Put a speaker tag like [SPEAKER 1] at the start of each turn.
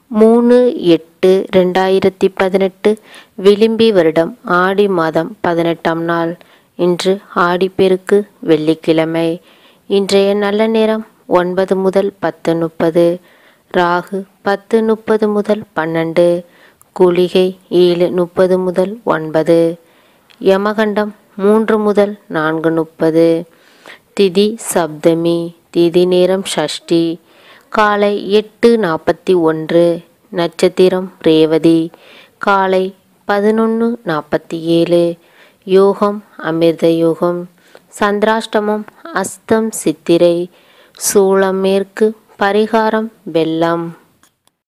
[SPEAKER 1] மூணு எட்டு ரெண்டாயிரத்தி பதினெட்டு விளிம்பி வருடம் ஆடி மாதம் பதினெட்டாம் நாள் இன்று ஆடிப்பெருக்கு வெள்ளிக்கிழமை இன்றைய நல்ல நேரம் ஒன்பது முதல் பத்து முப்பது ராகு பத்து முப்பது முதல் பன்னெண்டு குளிகை ஏழு முப்பது முதல் ஒன்பது யமகண்டம் மூன்று முதல் நான்கு முப்பது திதி சப்தமி திதி நேரம் ஷஷ்டி காலை எட்டு நாற்பத்தி ஒன்று நட்சத்திரம் ரேவதி காலை பதினொன்று நாற்பத்தி ஏழு யோகம் அமிர்த யோகம் சந்திராஷ்டமம் அஸ்தம் சித்திரை சூளம் மேற்கு பரிகாரம் வெள்ளம்